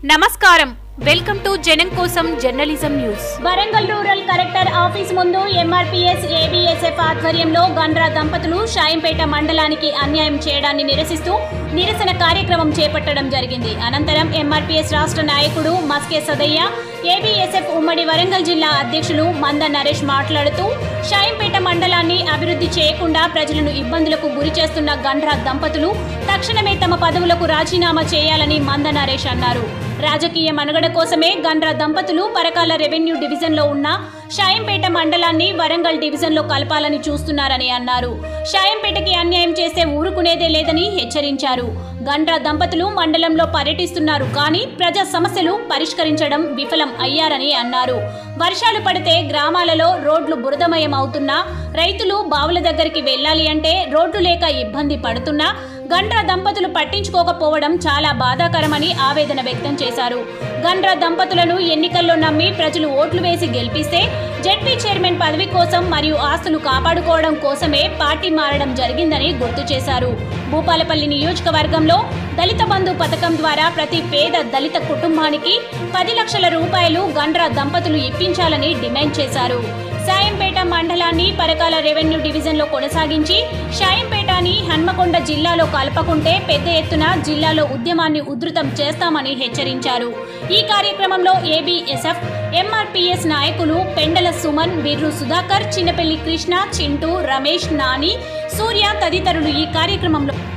నమస్కారం welcome to జనం కోసం journalism news Warangal rural collector office ముందు ఎంఆర్పీఎస్ ఏబీఎస్ఎఫ్ ఆధ్వర్యంలో గండ్రా దంపతులు షాయంపేట మండలానికి అన్యాయం చేయడాన్ని నిరసిస్తూ నిరసన కార్యక్రమం చేపట్టడం జరిగింది అనంతరం ఎంఆర్పీఎస్ రాష్ట్ర నాయకుడు మస్కే సదయ్య ఏబీఎస్ఎఫ్ ఉమ్మడి వరంగల్ జిల్లా అధ్యక్షులు మంద నరేష్ మాట్లాడుతూ షాయంపేట మండలాన్ని అభివృద్ధి చేయకుండా ప్రజలను ఇబ్బందులకు గురి చేస్తున్న గండ్రా దంపతులు తక్షణమే తమ పదవులకు రాజీనామా చేయాలని మంద నరేష్ అన్నారు రాజకీయ మనుగడ కోసమే గండ్రా దంపతులు పరకాల రెవెన్యూ డివిజన్లో ఉన్న షాయంపేట మండలాన్ని వరంగల్ డివిజన్లో కలపాలని చూస్తున్నారని అన్నారు షాయంపేటకి అన్యాయం చేస్తే ఊరుకునేదే లేదని హెచ్చరించారు గండ్రా దంపతులు మండలంలో పర్యటిస్తున్నారు కానీ ప్రజా సమస్యలు పరిష్కరించడం విఫలం అయ్యారని అన్నారు వర్షాలు పడితే గ్రామాలలో రోడ్లు బురదమయం అవుతున్నా రైతులు బావుల దగ్గరికి వెళ్ళాలి అంటే రోడ్లు లేక ఇబ్బంది పడుతున్నా గండ్రా దంపతులు పట్టించుకోకపోవడం చాలా బాధాకరమని ఆవేదన వ్యక్తం చేశారు గండ్రా దంపతులను ఎన్నికల్లో నమ్మి ప్రజలు ఓట్లు వేసి గెలిపిస్తే జడ్పీ చైర్మన్ పదవి కోసం మరియు ఆస్తులు కాపాడుకోవడం కోసమే పార్టీ మారడం జరిగిందని గుర్తు చేశారు భూపాలపల్లి నియోజకవర్గంలో దళిత బంధు పథకం ద్వారా ప్రతి పేద దళిత కుటుంబానికి పది లక్షల రూపాయలు గండ్రా దంపతులు ఇప్పించాలని డిమాండ్ చేశారు సాయంపేట మండలాన్ని పరకాల రెవెన్యూ డివిజన్లో కొనసాగించి షాయంపేటని హన్మకొండ జిల్లాలో కలపకుంటే పెద్ద ఎత్తున జిల్లాలో ఉద్యమాన్ని ఉధృతం చేస్తామని హెచ్చరించారు ఈ కార్యక్రమంలో ఏబీఎస్ఎఫ్ ఎంఆర్పీఎస్ నాయకులు పెండల సుమన్ బిర్రు సుధాకర్ చిన్నపల్లి కృష్ణ చింటూ రమేష్ నాని సూర్య తదితరులు ఈ కార్యక్రమంలో